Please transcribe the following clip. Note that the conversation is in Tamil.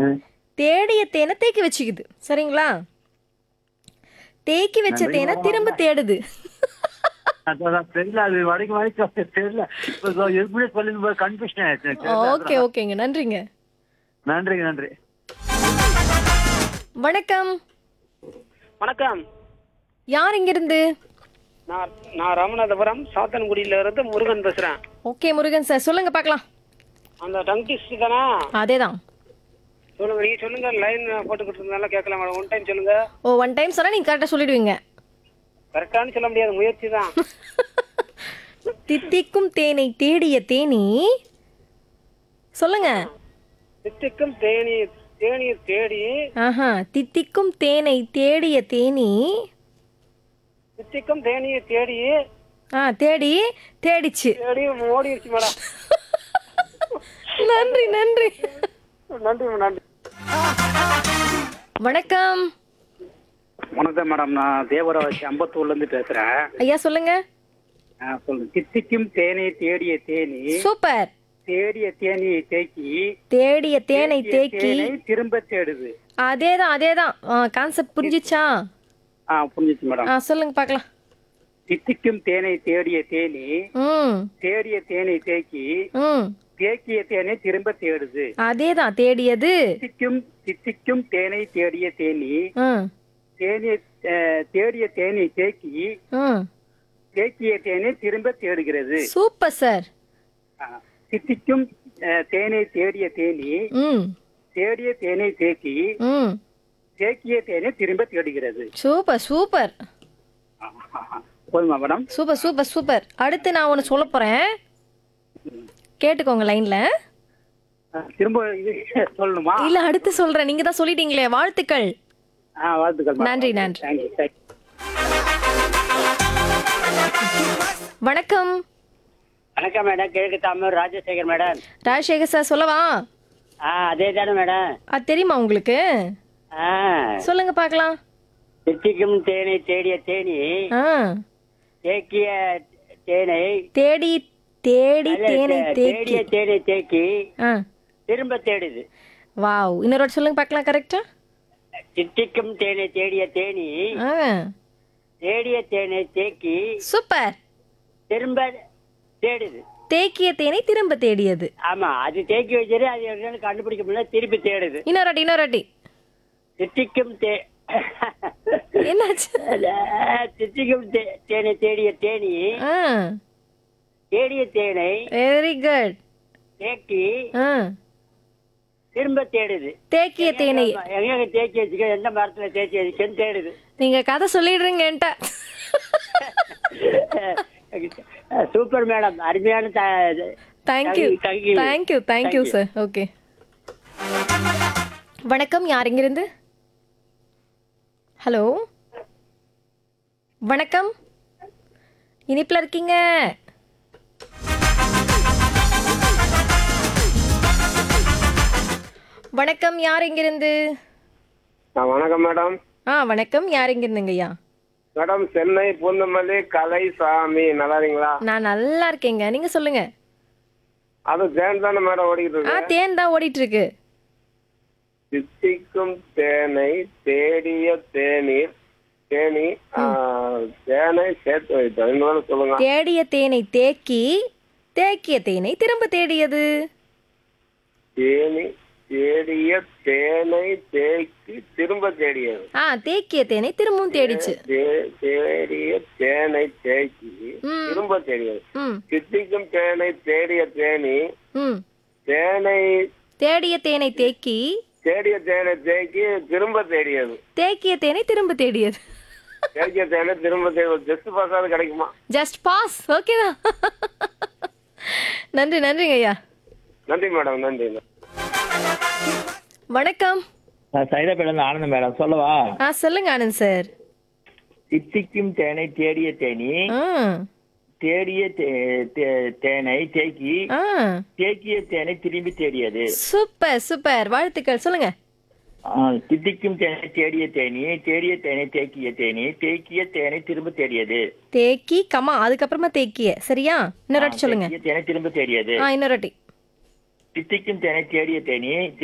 ம். தேடிய தேனை தேக்கி வச்சுக்குது சரிங்களா தேக்கி வச்ச தேனை திரும்ப தேடுது அதான் தெரியல அது வரைக்கும் வரைக்கும் தெரியல இப்போ எப்படி சொல்லி கன்ஃபியூஷன் ஆயிடுச்சு எனக்கு. ஓகே ஓகேங்க நன்றிங்க நன்றிங்க நன்றி வணக்கம் வணக்கம் யார் இங்கிருந்து நான் நான் ராமநாதபுரம் சாத்தன்குடியில இருந்து முருகன் பேசுறேன் ஓகே முருகன் சார் சொல்லுங்க பார்க்கலாம் அந்த டங்கிஸ்ட் தானே அதேதான் சொல்லுங்க நீங்க சொல்லுங்க லைன் போட்டுக்கிட்டு இருந்தால கேட்கலாம் மேடம் ஒன் டைம் சொல்லுங்க ஓ ஒன் டைம் சொன்னா நீங்க கரெக்டாக சொல்லிடுவீங்க கரெக்டானு சொல்ல முடியாது முயற்சி தான் தித்திக்கும் தேனை தேடிய தேனி சொல்லுங்க சித்திக்கும் தேனி தேனியை தேடி ஆஹா தித்திக்கும் தேனை தேடிய தேனி சித்திக்கும் தேனியை தேடி ஆ தேடி தேடிச்சு தேடி ஓடிடுச்சு மேடம் நன்றி நன்றி நன்றி நன்றி வணக்கம் வணக்கம் மேடம் நான் தேவராஜ் அம்பத்தூர்ல இருந்து பேசுறேன் ஐயா சொல்லுங்க ஆ, சொல்லுங்க தித்திக்கும் தேனை தேடிய தேனி சூப்பர் தேடிய தேனியை தேக்கி தேடிய தேனை தேக்கி தேனை திரும்ப தேடுது அதேதான் அதேதான் கான்செப்ட் புரிஞ்சிச்சா ஆ புரிஞ்சிச்சு மேடம் ஆ சொல்லுங்க பார்க்கலாம் தித்திக்கும் தேனை தேடிய தேனி ம் தேடிய தேனை தேக்கி ம் தேக்கிய தேனை திரும்ப தேடுது அதேதான் தேடியது தித்திக்கும் தித்திக்கும் தேனை தேடிய தேனி ம் தேனிய அஹ், தேடிய தேனை தேக்கி ம் தேக்கிய தேனை திரும்ப தேடுகிறது சூப்பர் சார் ஆ, தித்திக்கும் அஹ், தேனை தேடிய தேனி ம் தேடிய தேனை தேக்கி ம் தேக்கிய தேனை திரும்ப தேடுகிறது சூப்பர் சூப்பர் போதுமா மேடம் சூப்பர் சூப்பர் சூப்பர் அடுத்து நான் ஒன்று சொல்ல போகிறேன் கேட்டுக்கோங்க லைனில் ஆ, திரும்ப இது சொல்லணுமா இல்லை அடுத்து சொல்கிறேன் நீங்கள் தான் சொல்லிட்டீங்களே வாழ்த்துக்கள் ஆ வாழ்த்துக்கள் madam. நன்றி, நன்றி. Thank you, thank you. வணக்கம் வணக்கம் மேடம் கிழக்கு தாமூர் ராஜசேகர் மேடம் ராஜசேகர் சார் சொல்லவா ஆ அதே தானே மேடம் அது தெரியுமா உங்களுக்கு ஆ சொல்லுங்க பார்க்கலாம் தித்திக்கும் தேனை தேடிய தேனி ஆ தேக்கிய தேனை தேடி தேடி அல்ல, தேனை தே- தேக்கி தேடிய தேனை தேக்கி ஆ திரும்ப தேடுது வாவ் இன்னொரு வாட்டி சொல்லுங்க பார்க்கலாம் கரெக்டா தித்திக்கும் தேனை தேடிய தேனி ஆ தேடிய தேனை தேக்கி சூப்பர் திரும்ப தேடுது தேக்கிய தேனை திரும்ப தேடியது ஆமா அது தேக்கி வச்சிரு அது என்னன்னு கண்டுபிடிக்க முடியல திருப்பி தேடுது இன்னொரு வாட்டி இன்னொரு வாட்டி தித்திக்கும் தே என்னாச்சு தித்திக்கும் தே- தேனை தேடிய தேனி ஆ தேடிய தேனை வெரி குட் தேக்கி ஆ திரும்ப தேடுது தேக்கிய தேனை எங்க தேக்கி வச்சுக்க எந்த மரத்துல தேக்கி வச்சுக்கன்னு தேடுது நீங்க கதை சொல்லிடுறீங்க என்கிட்ட சூப்பர் மேடம் அருமையான த- thank you Thank you. Thank you thank you Thank you. Sir okay வணக்கம் யார் இங்கிருந்து ஹலோ வணக்கம் இனிப்பில் இருக்கீங்க வணக்கம் யார் இங்கிருந்து வணக்கம் மேடம் ஆ வணக்கம் யார் இங்கிருந்துங்க ஐயா மேடம் சென்னை பூந்தமல்லி கலைசாமி நல்லா இருக்கீங்களா நான் நல்லா இருக்கேங்க நீங்க சொல்லுங்க அது தேன் தானே மேடம் ஓடிக்கிட்டு ஆ இருக்கு தேன் தான் ஓடிட்டு இருக்கு சித்திக்கும் தேனை தேடிய தேநீர் தேனி ஆ, தேனை சேர்த்து வைத்தோம் இன்னொன்று சொல்லுங்க தேடிய தேனை தேக்கி தேக்கிய தேனை திரும்ப தேடியது தேனி தேடிய தேனை தேக்கி திரும்ப தேடியது ஆ தேக்கிய தேனை திரும்பவும் தேடிச்சு தே- தேடிய தேனை தேக்கி ம். திரும்ப தேடியது ம் சித்திக்கும் தேனை தேடிய தேனி ம் தேனை தேடிய தேனை தேக்கி தேடிய தேனை தேக்கி திரும்ப தேடியது தேக்கிய தேனை திரும்ப தேடியது தேடிய தேனை திரும்ப தேடி ஜஸ்ட் பாஸாவது கிடைக்குமா ஜஸ்ட் பாஸ் ஓகேதா நன்றி நன்றிங்க ஐயா நன்றி மேடம் நன்றி வணக்கம் சைதாப்பேடம் ஆனந்த் மேடம் சொல்லவா ஆ சொல்லுங்க ஆனந்த் சார் தித்திக்கும் தேனை தேடிய தேனி ஆ தேடிய தே- தே- தேனை தேக்கி ஆ தேக்கிய தேனை திரும்பி தேடியது சூப்பர் சூப்பர் வாழ்த்துக்கள் சொல்லுங்க ஆ, தித்திக்கும் தேனை தேடிய தேனி தேடிய தேனை தேக்கிய தேனி தேக்கிய தேனை திரும்ப தேடியது தேக்கி கமா அதுக்கப்புறமா தேக்கிய சரியா இன்னொரு வாட்டி சொல்லுங்க தேக்கிய தேனை திரும்ப தேடியது ஆ இன்னொரு வாட்டி தித்திக்கும் தேனை தேடிய தேனி